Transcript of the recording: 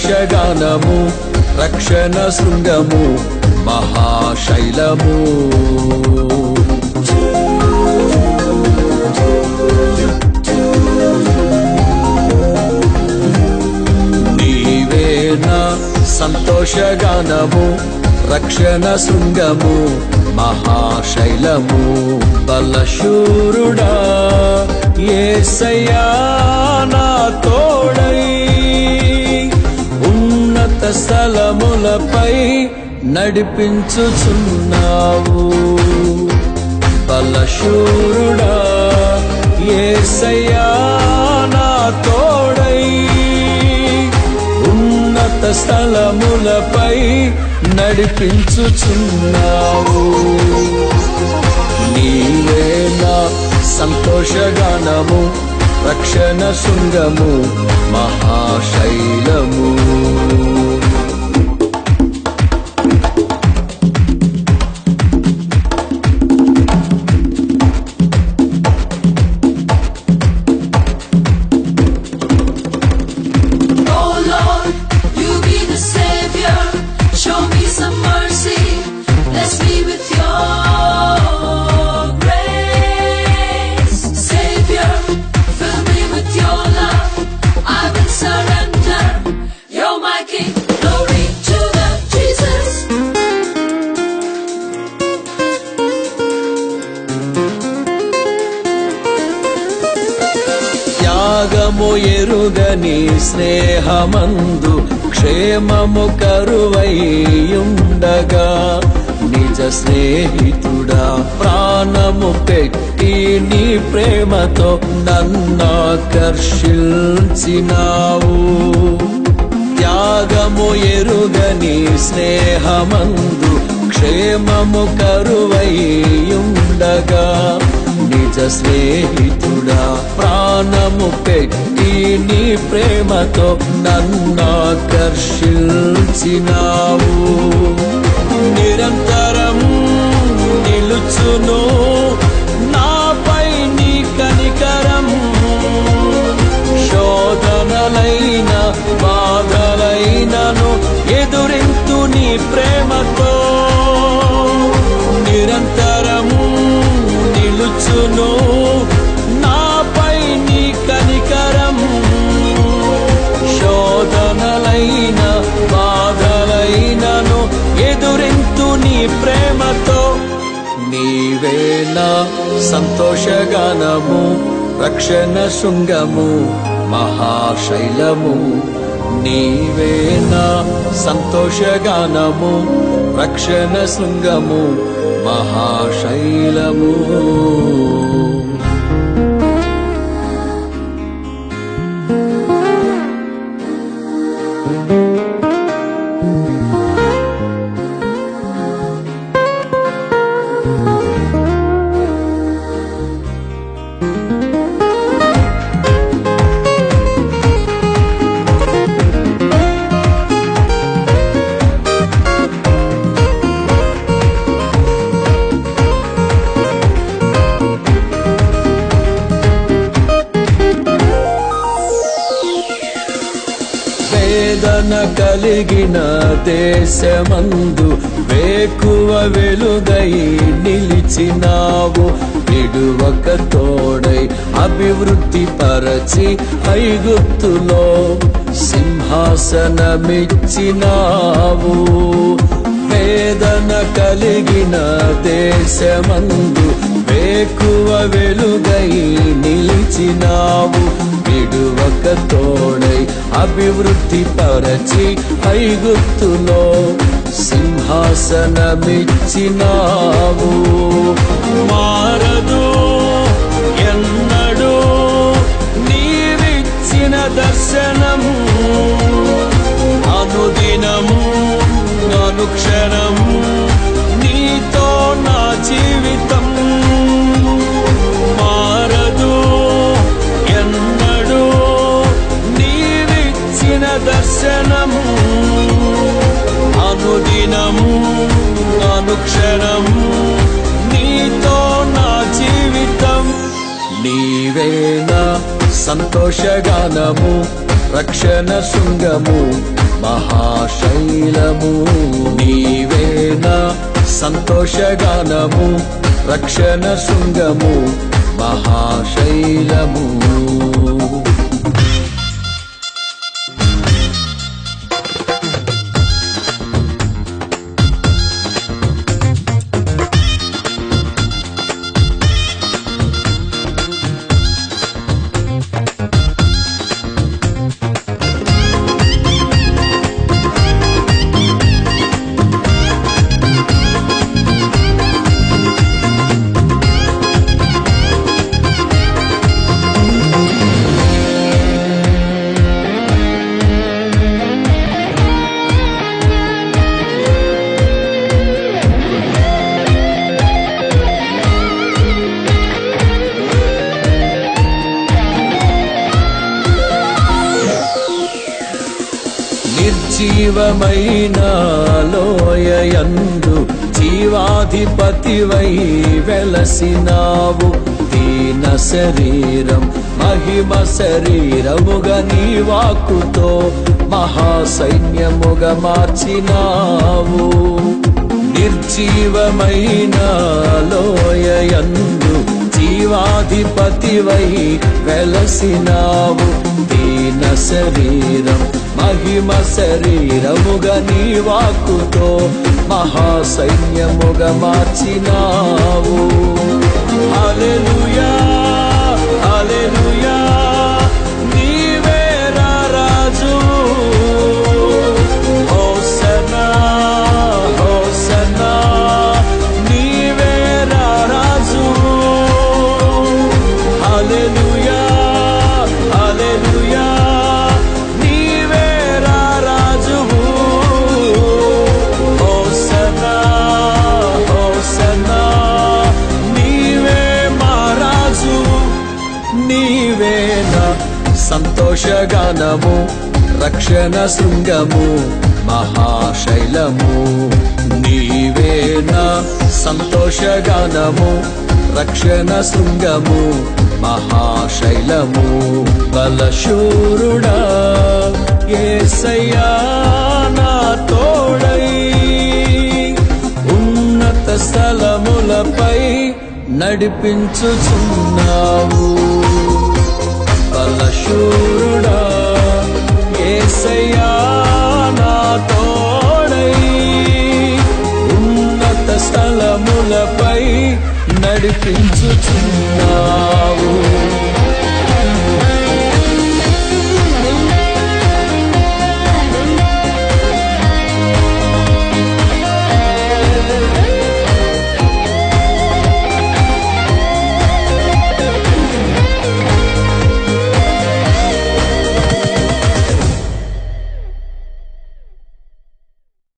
సంతోషగానము రక్షణ శృంగము మహాశైలము నీవేనా సంతోషగానము రక్షణ శృంగము మహాశైలము బలశూరుడా ఏసయ్యా నా తోడై ఉన్నత స్థలములపై నడిపించుచున్నావు బలశూరుడా ఏసయ్యా నా తోడై ఉన్నత స్థలములపై నడిపించుచున్నావు నీవేనా సంతోషగానము రక్షణ శృంగము మహాశైలము Oh Lord, you be the Savior. Show me some mercy. Bless me with your grace. Savior, fill me with your love. I will surrender. You're my King. Glory to the Jesus. త్యాగము ఎరుగని స్నేహమందు క్షేమము కరువైయుండగా నిజ స్నేహితుడా ప్రాణము పెట్టి నీ ప్రేమతో నన్నాకర్షించినావు త్యాగము ఎరుగని స్నేహమందు క్షేమము కరువైయుండగా నిజ స్నేహితుడా ప్రాణము పెట్టి నీ ప్రేమతో నన్నాకర్షించినావు నిరంతరం నిలుచును నాపై నీ కనికరం శోధనలైన బాధలైనను ఎదురింతు నీ ప్రేమతో నిరంతరము నిలుచును నాపై నీ కనికరం శోధనలైన బాధలైనను ఎదురింతు నీ ప్రేమతో నీవేనా సంతోషగానము రక్షణ శృంగము మహాశైలము నీవేనా సంతోషగానము రక్షణ శృంగము మహాశైలము వేదన కలిగిన దేశమందు వేకువ వెలుగై నిలిచినావు విడువక తోడై అభివృద్ధి పరచి ఐగుప్తులో సింహాసనమిచ్చినావు వేదన కలిగిన దేశమందు వేకువ వెలుగై నిలిచినావు విడువక తోడై అభివృద్ధి పరచి ఐగుప్తులో సింహాసనమిచ్చినావు మారదు ఎన్నడూ నీవిచ్చిన దర్శనము అనుదినము అనుక్షణము నీతో నా జీవితం మారదు ఎన్నడూ నీవిచ్చిన దర్శనము అనుదినము అనుక్షణము నీతో నా జీవితం నీవేనా సంతోషగానము రక్షణ శృంగము మహాశైలము నీవేనా సంతోషగానము రక్షణ శృంగము మహాశైలము నిర్జీవమైన లోయయందు జీవాధిపతివై వెలసినావు దీన శరీరం మహిమ శరీరముగా నీ వాక్కుతో మహాసైన్యముగా మార్చినావు నిర్జీవమైన లోయయందు జీవాధిపతివై వెలసినావు దీన శరీరం మహిమ శరీరముగా నీ వాక్కుతో మహాసైన్యముగా మార్చినావు హల్లెలూయా హల్లెలూయా నీవే రా రాజు హోసనా హోసనా నీవే రా రాజు హల్లెలూయా హల్లెలూయా నీవే రా రాజువు హోసనా హోసనా నీవే మా రాజు నీవే నా సంతోషగానము రక్షణ శృంగము మహాశైలము నీవే నా సంతోషగానము రక్షణ శృంగము మహాశైలము బలశూరుడా ఏసయ్యా నా తోడై ఉన్నత స్థలములపై నడిపించుచున్నావు బలశూరుడా ఏసయ్యా నా తోడై ఉన్నత స్థలములపై నడిపించుచున్నావు